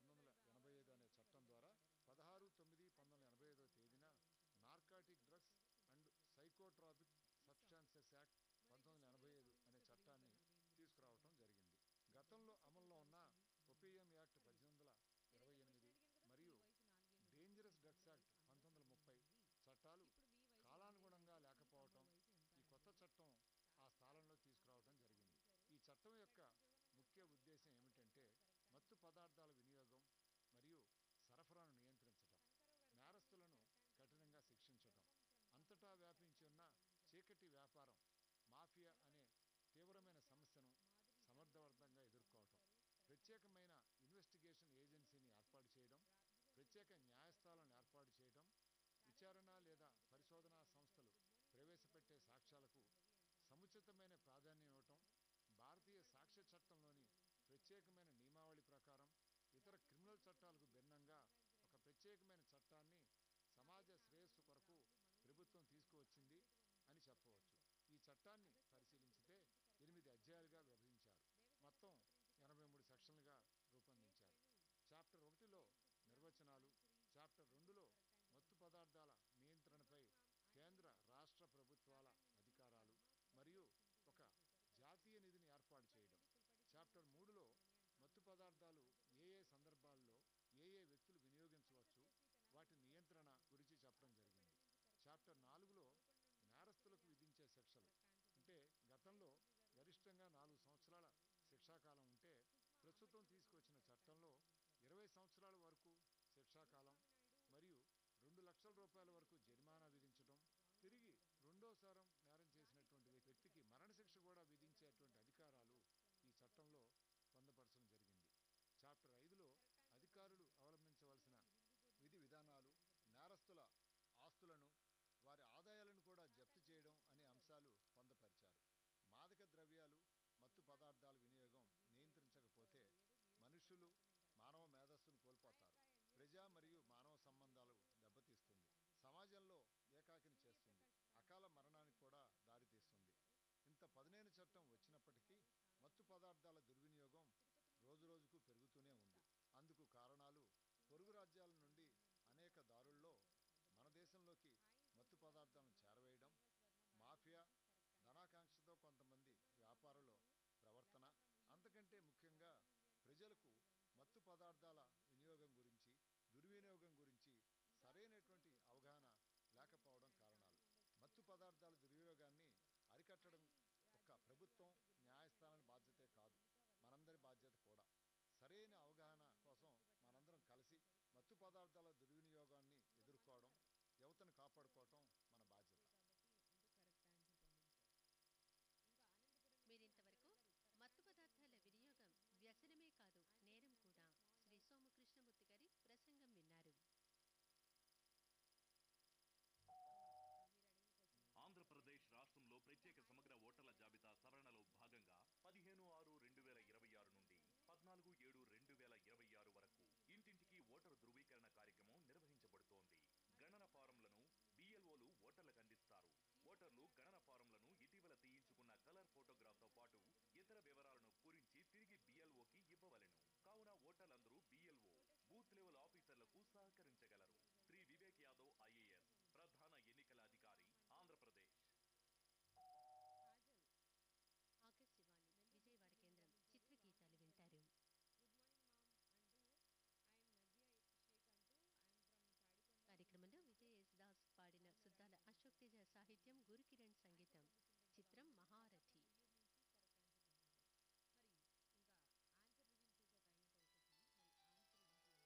పంతొమ్మిది వందల ఎనభై ఐదు అనే చట్టం ద్వారా పదహారు తొమ్మిది పంతొమ్మిది వందల ఎనభై ఐదో తేదీన narcotic drugs and psychotropic substances act పంతొమ్మిది వందల ఎనభై ఐదు అనే చట్టాన్ని తీసుకురావటం జరిగింది గతంలో అమల్లో ఉన్న ఒపిఎం యాక్ట్ పద్దెనిమిది వందల ఇరవై ఎనిమిది మరియు డేంజరస్ డ్రగ్స్ యాక్ట్ పంతొమ్మిది వందల ముప్పై చట్టాలు కాలానుగుణంగా లేకపోవటం ఈ కొత్త చట్టం ఆ స్థానంలో తీసుకురావడం జరిగింది ఈ చట్టం యొక్క ముఖ్య ఉద్దేశం ఏమిటంటే మత్తు పదార్థాల వినియోగం మరియు సరఫరాను నియంత్రించడం నేరస్తులను కఠినంగా శిక్షించడం అంతటా వ్యాపించి ఉన్న చీకటి వ్యాపారం మాఫియా అనే తీవ్రమైన సమస్యను సమర్థవంతంగా ఎదుర్కోవటం ప్రత్యేకమైన ఇన్వెస్టిగేషన్ ఏజెన్సీని ఏర్పాటు చేయడం ప్రత్యేక న్యాయస్థానాలను ఏర్పాటు చేయడం విచారణ లేదా పరిశోధనా సంస్థలు ప్రవేశపెట్టే సాక్ష్యాలకు సముచితమైన ప్రాధాన్యం ఇవ్వటం భారతీయ సాక్ష్య చట్టంలోని ప్రత్యేకమైన నియమావళి ప్రకారం ఇతర క్రిమినల్ చట్టాలకు భిన్నంగా ఒక ప్రత్యేకమైన చట్టాన్ని సమాజ శ్రేయస్సు కొరకు ప్రభుత్వం తీసుకువచ్చింది అని చెప్పవచ్చు ఈ చట్టాన్ని పరిశీలించితే ఎనిమిది అధ్యాయాలుగా విభజించారు మొత్తం ఎనభై మూడు సెక్షన్లుగా రూపొందించారు చాప్టర్ ఒకటిలో నిర్వచనాలు చాప్టర్ రెండులో మత్తు పదార్థాల నియంత్రణపై కేంద్ర రాష్ట్ర ప్రభుత్వాల అధికారాలు మరియు ఒక జాతీయ నిధిని ఏర్పాటు చేయడం చాప్టర్ మూడులో మత్తు పదార్థాలు ఏ ఏ సందర్భాల్లో ఏ ఏ వ్యక్తులు వినియోగించవచ్చు వాటి నియంత్రణ గురించి చెప్పడం జరిగింది చాప్టర్ నాలుగులో నేరస్తులకు విధించే శిక్షలు అంటే గతంలో గరిష్టంగా నాలుగు సంవత్సరాల శిక్షాకాలం ఉంటే ప్రస్తుతం తీసుకొచ్చిన చట్టంలో ఇరవై సంవత్సరాల వరకు శిక్షాకాలం మరియు రెండు లక్షల రూపాయల వరకు జరిమానా విధించడం తిరిగి రెండోసారం నేరం చేసినటువంటి వ్యక్తికి మరణశిక్ష కూడా విధించేటువంటి అధికారాలు ఈ చట్టంలో పొందపరచడం జరిగింది చాప్టర్ ఐదులో అధికారులు అవలంబించవలసిన విధి విధానాలు నేరస్తుల ఆస్తులను వారి ఆదాయాలను కూడా జప్తు చేయడం అనే అంశాలు పొందపరిచారు మాదక ద్రవ్యాలు మత్తు పదార్థాల వినియోగం నియంత్రించకపోతే మనుషులు మానవ మేధస్సును కోల్పోతారు ప్రజా మరియు మానవ సంబంధాలు దెబ్బతీస్తుంది సమాజంలో ఏకాకిని చేస్తుంది అకాల మరణానికి కూడా దారితీస్తుంది ఇంత పదునైన చట్టం వచ్చినప్పటికీ మత్తు పదార్థాల దుర్వినియోగం రోజురోజుకు పెరుగుతూనే ఉంది అందుకు కారణాలు పొరుగు రాజ్యాల నుండి అనేక దారుల్లో మన దేశంలోకి మత్తు పదార్థాలను చేరవేయడం మాఫియా ధనాకాంక్షతో కొంతమంది వ్యాపారుల ప్రవర్తన అంతకంటే ముఖ్యంగా ప్రజలకు మత్తు పదార్థాల వినియోగం గురించి దుర్వినియోగం గురించి సరైనటువంటి అవగాహన లేకపోవడం కారణాలు మత్తు పదార్థాల దుర్వినియోగాన్ని అరికట్టడం ఒక ప్రభుత్వం న్యాయస్థానాల బాధ్యతే కాదు మనందరి బాధ్యత కూడా సరైన అవగాహన కోసం మనందరం కలిసి మత్తు పదార్థాల దుర్వినియోగాన్ని ఎదుర్కోవడం యువతను కాపాడుకోవటం